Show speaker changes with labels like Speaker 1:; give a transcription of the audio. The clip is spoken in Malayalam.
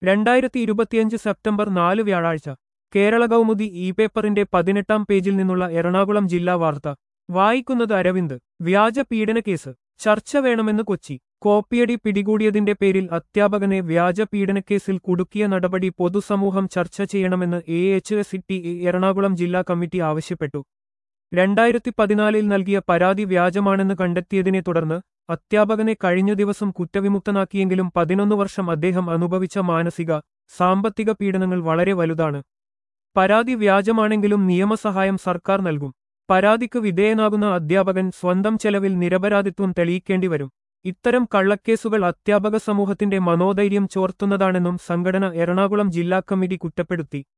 Speaker 1: രണ്ടായിരത്തി ഇരുപത്തിയഞ്ച് സെപ്റ്റംബർ നാല് വ്യാഴാഴ്ച കേരള കൗമുദി ഇ പേപ്പറിന്റെ പതിനെട്ടാം പേജിൽ നിന്നുള്ള എറണാകുളം ജില്ലാ വാർത്ത വായിക്കുന്നത് അരവിന്ദ് വ്യാജ പീഡനക്കേസ് ചർച്ച വേണമെന്ന് കൊച്ചി കോപ്പിയടി പിടികൂടിയതിന്റെ പേരിൽ അധ്യാപകനെ വ്യാജ പീഡനക്കേസിൽ കുടുക്കിയ നടപടി പൊതുസമൂഹം ചർച്ച ചെയ്യണമെന്ന് A H S T Ernakulam ജില്ലാ കമ്മിറ്റി ആവശ്യപ്പെട്ടു രണ്ടായിരത്തി പതിനാലിൽ നൽകിയ പരാതി വ്യാജമാണെന്ന് കണ്ടെത്തിയതിനെ തുടർന്ന് അധ്യാപകനെ കഴിഞ്ഞ ദിവസം കുറ്റവിമുക്തനാക്കിയെങ്കിലും പതിനൊന്ന് വർഷം അദ്ദേഹം അനുഭവിച്ച മാനസിക സാമ്പത്തിക പീഡനങ്ങൾ വളരെ വലുതാണ് പരാതി വ്യാജമാണെങ്കിലും നിയമസഹായം സർക്കാർ നൽകും പരാതിക്ക് വിധേയനാകുന്ന അധ്യാപകൻ സ്വന്തം ചെലവിൽ നിരപരാധിത്വം തെളിയിക്കേണ്ടിവരും ഇത്തരം കള്ളക്കേസുകൾ അധ്യാപക സമൂഹത്തിന്റെ മനോധൈര്യം ചോർത്തുന്നതാണെന്നും സംഘടന എറണാകുളം ജില്ലാ കമ്മിറ്റി കുറ്റപ്പെടുത്തി